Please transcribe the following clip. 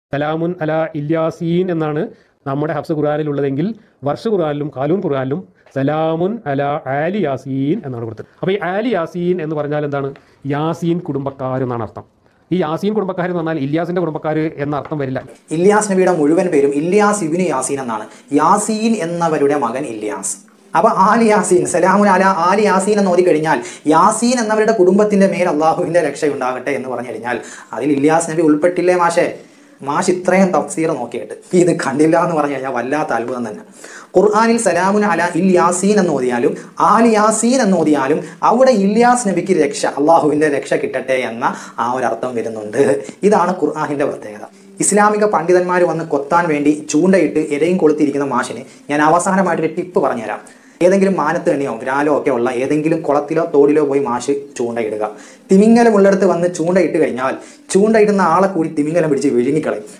സലാമുൻ അല ഇല്യാസീൻ എന്നാണ് നമ്മുടെ ഹഫ്സ് ഖുർആാനിൽ ഉള്ളതെങ്കിൽ വർഷ ഖുർആാനിലും കാലൂൻ ഖുർആാനിലും സലാമുൻ അല ആലി യാസീൻ എന്നാണ് കൊടുത്തത് അപ്പോൾ ഈ ആലി യാസീൻ എന്ന് പറഞ്ഞാൽ എന്താണ് യാസീൻ കുടുംബക്കാർ എന്നാണ് അർത്ഥം ഈ യാസീൻ കുടുംബക്കാർ എന്ന് പറഞ്ഞാൽ ഇല്യാസിന്റെ കുടുംബക്കാർ എന്ന അർത്ഥം വരില്ല ഇല്യാസ് നബിയുടെ മുഴുവൻ പേരും ഇല്യാസ് ഇബിന് യാസീൻ എന്നാണ് യാസീൻ എന്നവരുടെ മകൻ ഇല്യാസ് അപ്പൊ ആൽ യാസീൻ സലാമുൻ അല ആൽ യാസീൻ എന്ന് ഓതി കഴിഞ്ഞാൽ യാസീൻ എന്നവരുടെ കുടുംബത്തിന്റെ മേൽ അള്ളാഹുവിന്റെ രക്ഷയുണ്ടാകട്ടെ എന്ന് പറഞ്ഞു കഴിഞ്ഞാൽ അതിൽ ഇല്യാസ് നബി ഉൾപ്പെട്ടില്ലേ മാഷേ മാഷ് ഇത്രയും തഫ്സീർ നോക്കിയിട്ട് ഇത് കണ്ടില്ല എന്ന് പറഞ്ഞു കഴിഞ്ഞാൽ വല്ലാത്ത അത്ഭുതം തന്നെ ഖുർആാനിൽ സലാമുൻ അല ഇൽ യാസീൻ എന്ന് ഓതിയാലും ആൽ യാസീൻ എന്ന് ഓതിയാലും അവിടെ ഇല്യാസ് നബിക്ക് രക്ഷ അള്ളാഹുവിന്റെ രക്ഷ കിട്ടട്ടെ എന്ന ആ ഒരു അർത്ഥം വരുന്നുണ്ട് ഇതാണ് ഖുർആാനിന്റെ പ്രത്യേകത ഇസ്ലാമിക പണ്ഡിതന്മാർ വന്ന് കൊത്താൻ വേണ്ടി ചൂണ്ടയിട്ട് ഇരയും കൊളുത്തിരിക്കുന്ന മാഷിന് ഞാൻ അവസാനമായിട്ടൊരു ടിപ്പ് പറഞ്ഞുതരാം ഏതെങ്കിലും മാനത്ത് തന്നെയോ ഗ്രാലോ ഒക്കെ ഉള്ള ഏതെങ്കിലും കുളത്തിലോ തോടിലോ പോയി മാഷ് ചൂണ്ടയിടുക തിമിങ്ങലം ഉള്ളിടത്ത് വന്ന് ചൂണ്ടയിട്ട് കഴിഞ്ഞാൽ ചൂണ്ടയിടുന്ന ആളെ കൂടി തിമിങ്ങലം പിടിച്ച് വിഴുങ്ങിക്കളയും